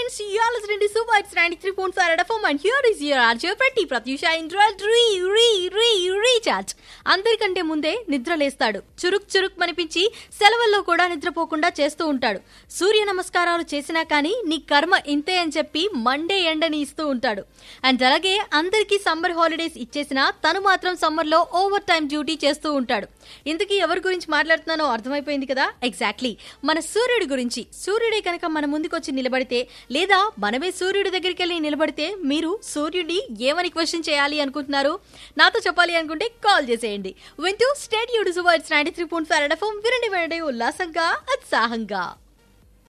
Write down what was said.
friends you are listening to Super It's 93.5 at FM and here is your RJ Pretty Pratyusha Indra re re re recharge అందరికంటే ముందే నిద్ర లేస్తాడు చురుక్ చురుక్ మనిపించి సెలవుల్లో కూడా నిద్రపోకుండా చేస్తూ ఉంటాడు సూర్య నమస్కారాలు చేసినా కానీ నీ కర్మ ఇంతే అని చెప్పి మండే ఎండని ఇస్తూ ఉంటాడు అండ్ అలాగే అందరికీ సమ్మర్ హాలిడేస్ ఇచ్చేసినా తను మాత్రం సమ్మర్ లో ఓవర్ టైం డ్యూటీ చేస్తూ ఉంటాడు ఇంతకీ ఎవరి గురించి మాట్లాడుతున్నానో అర్థమైపోయింది కదా ఎగ్జాక్ట్లీ మన సూర్యుడి గురించి సూర్యుడే కనుక మన ముందుకొచ్చి నిలబడితే లేదా మనమే సూర్యుడి దగ్గరికి వెళ్ళి నిలబడితే మీరు సూర్యుడిని ఏమని క్వశ్చన్ చేయాలి అనుకుంటున్నారు నాతో చెప్పాలి అనుకుంటే కాల్ చేసేయండి వింటూ స్టేట్ యూడ్ సువర్స్ నైన్టీ త్రీ పాయింట్ ఫైవ్ వినండి వినండి ఉల్లాసంగా ఉత్సాహంగా